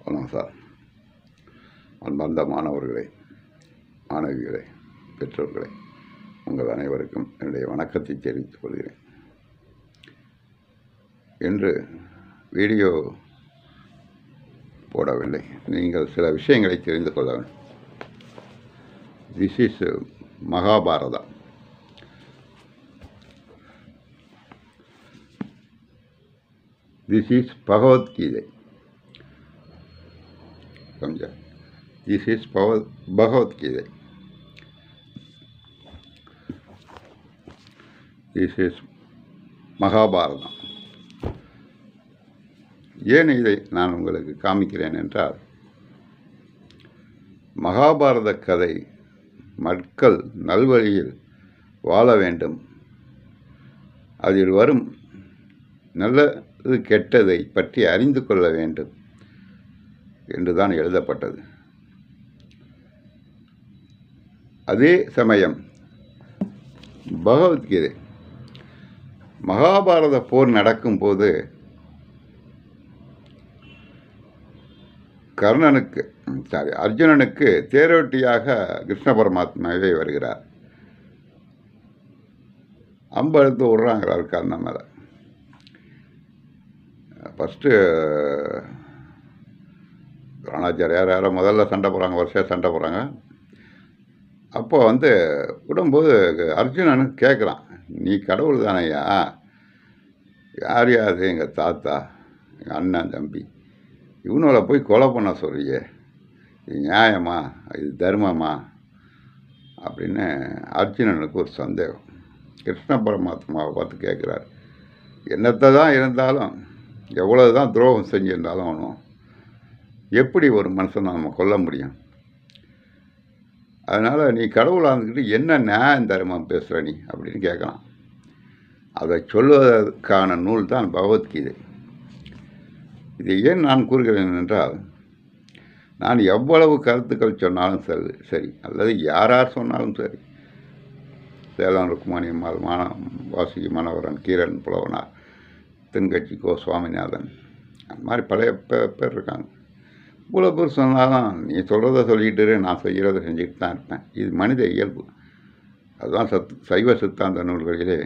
வணக்கம் சார் அன்பார்ந்த மாணவர்களே மாணவிகளே பெற்றோர்களே உங்கள் அனைவருக்கும் என்னுடைய வணக்கத்தை தெரிவித்துக் கொள்கிறேன் இன்று வீடியோ போடவில்லை நீங்கள் சில விஷயங்களை தெரிந்து கொள்ள வேண்டும் this is Mahabharata this is Bhagavad Gita समझा this is Bhagavad Gita this is Mahabharatam ஏன் இதை நான் உங்களுக்கு காமிக்கிறேன் என்றால் மகாபாரத கதை மக்கள் நல்வழியில் வாழ வேண்டும் அதில் வரும் நல்லது கெட்டதை பற்றி அறிந்து கொள்ள வேண்டும் என்றுதான் எழுதப்பட்டது அதே சமயம் பகவத்கீதை மகாபாரத போர் நடக்கும்போது கர்ணனுக்கு சாரி அர்ஜுனனுக்கு தேரோட்டியாக கிருஷ்ண பரமாத்மாவே வருகிறார் அம்பு எடுத்து விட்றாங்கிறார் கர்ணன் மேலே ஃபஸ்ட்டு துரோணாச்சாரியார் யாரோ முதல்ல சண்டை போடுறாங்க வருஷம் சண்டை போடுறாங்க அப்போ வந்து விடும்போது அர்ஜுனன் கேட்குறான் நீ கடவுள் தானையா யார் யார் எங்கள் தாத்தா எங்கள் அண்ணன் தம்பி இவனோட போய் கொலை பண்ண சொல்றியே இது நியாயமா இது தர்மமா அப்படின்னு அர்ஜுனனுக்கு ஒரு சந்தேகம் கிருஷ்ண பரமாத்மாவை பார்த்து கேட்குறாரு என்னத்தை தான் இருந்தாலும் எவ்வளோ தான் துரோகம் செஞ்சிருந்தாலும் ஒன்றும் எப்படி ஒரு மனுஷனை நம்ம கொல்ல முடியும் அதனால் நீ கடவுளாக இருந்துக்கிட்டு என்ன நியாயம் தர்மம் பேசுகிற நீ அப்படின்னு கேட்கலாம் அதை சொல்வதற்கான நூல் தான் பகவத்கீதை இதை ஏன் நான் கூறுகிறேன் என்றால் நான் எவ்வளவு கருத்துக்கள் சொன்னாலும் சரி சரி அல்லது யார் யார் சொன்னாலும் சரி சேலம் ருக்மணி அம்மாள் மான வாசுகி மனோகரன் கீரன் புலவனார் தென்கட்சி கோ சுவாமிநாதன் அந்த மாதிரி பழைய பேர் பேர் இருக்காங்க இவ்வளோ பேர் சொன்னாலும் நீ சொல்கிறத சொல்லிக்கிட்டு இரு, நான் செய்கிறத செஞ்சுட்டு தான் இருப்பேன் இது மனித இயல்பு அதுதான் சத் சைவ சித்தாந்த நூல்களிலே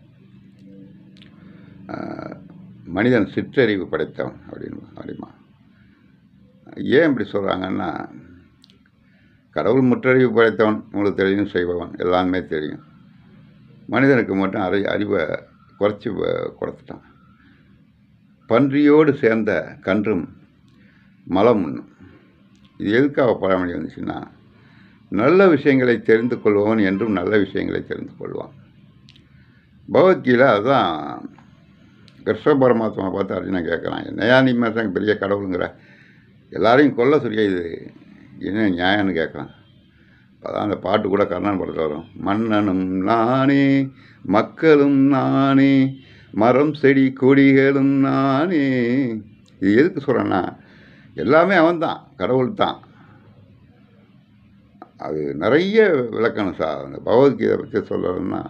ஆஹ், மனிதன் சிற்றறிவு படைத்தவன் அப்படின்னு அப்படிமா ஏன் இப்படி சொல்கிறாங்கன்னா கடவுள் முற்றறிவு படைத்தவன் உங்களுக்கு தெரியும் செய்பவன் எல்லாமே தெரியும் மனிதனுக்கு மட்டும் அறி அறிவை குறைச்சி கொடுத்துட்டான் பன்றியோடு சேர்ந்த கன்றும் மலம் உண்ணும் இது எதுக்காக பழமொழி வந்துச்சுன்னா நல்ல விஷயங்களை தெரிந்து கொள்பவன் என்றும் நல்ல விஷயங்களை தெரிந்து கொள்வான் பகவத்கீதை அதுதான் கிருஷ்ண பரமாத்மா பார்த்து அர்ஜுனன் கேட்குறான் என்னையா நீ மனுஷன் பெரிய கடவுளுங்கிற எல்லாரையும் கொல்ல சொல்லியா இது என்ன நியாயம்னு கேட்குறான் அதான் அந்த பாட்டு கூட கர்ணன் படத்தில் வரும் மன்னனும் நானே மக்களும் நானே மரம் செடி கொடிகளும் நானே இது எதுக்கு சொல்கிறேன்னா எல்லாமே அவன்தான் கடவுள் தான் அது நிறைய விளக்கணும் சார் அந்த பகவத்கீதை பற்றி சொல்லணும்னா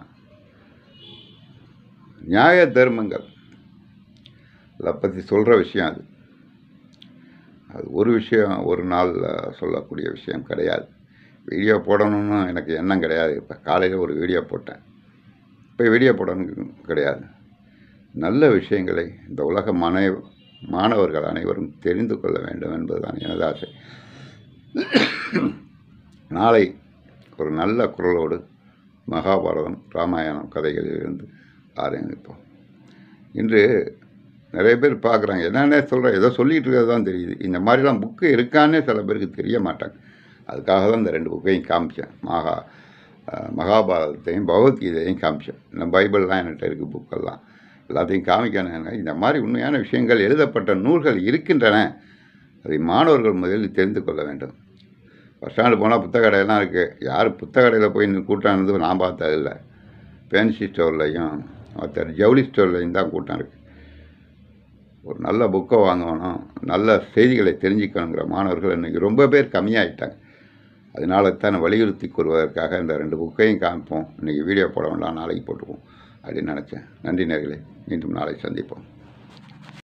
நியாய தர்மங்கள் அதை பற்றி சொல்கிற விஷயம் அது அது ஒரு விஷயம் ஒரு நாளில் சொல்லக்கூடிய விஷயம் கிடையாது வீடியோ போடணும்னு எனக்கு எண்ணம் கிடையாது இப்போ காலையில் ஒரு வீடியோ போட்டேன் இப்போ வீடியோ போடணும் கிடையாது நல்ல விஷயங்களை இந்த உலக மனை மாணவர்கள் அனைவரும் தெரிந்து கொள்ள வேண்டும் என்பதுதான் எனது ஆசை நாளை ஒரு நல்ல குரலோடு மகாபாரதம் ராமாயணம் கதைகளிலிருந்து ஆரம்பிப்போம் இன்று நிறைய பேர் பார்க்குறாங்க என்னென்ன சொல்கிறேன் ஏதோ சொல்லிகிட்டு இருக்கிறது தான் தெரியுது இந்த மாதிரிலாம் புக்கு இருக்கான்னே சில பேருக்கு தெரிய மாட்டாங்க அதுக்காக தான் இந்த ரெண்டு புக்கையும் காமிச்சேன் மகா அஹ், மகாபாரதத்தையும் பகவத்கீதையும் காமிச்சேன் இந்த பைபிள்லாம் என்கிட்ட இருக்குது புக்கெல்லாம் எல்லாத்தையும் காமிக்கணும் இந்த மாதிரி உண்மையான விஷயங்கள் எழுதப்பட்ட நூல்கள் இருக்கின்றன அதை மாணவர்கள் முதலில் தெரிந்து கொள்ள வேண்டும் பஸ் ஸ்டாண்டு போனால் புத்தக கடையெல்லாம் இருக்குது யார் புத்தக கடையில் போய் நின்னு கூட்டம் இருந்து நான் பார்த்தது இல்லை ஃபேன்சி ஸ்டோர்லையும் மற்ற ஜவுளி ஸ்டோர்லையும் தான் கூட்டம் இருக்குது ஒரு நல்ல புக்கை வாங்கணும் நல்ல செய்திகளை தெரிஞ்சுக்கணுங்கிற மாணவர்கள் இன்றைக்கி ரொம்ப பேர் கம்மியாயிட்டாங்க அதனால தான் வலியுறுத்தி கூறுவதற்காக இந்த ரெண்டு புக்கையும் காமிப்போம் இன்றைக்கி வீடியோ போட வேண்டாம் நாளைக்கு போட்டுப்போம் அப்படின்னு நினச்சேன் நன்றி நேர்களே மீண்டும் நாளை சந்திப்போம்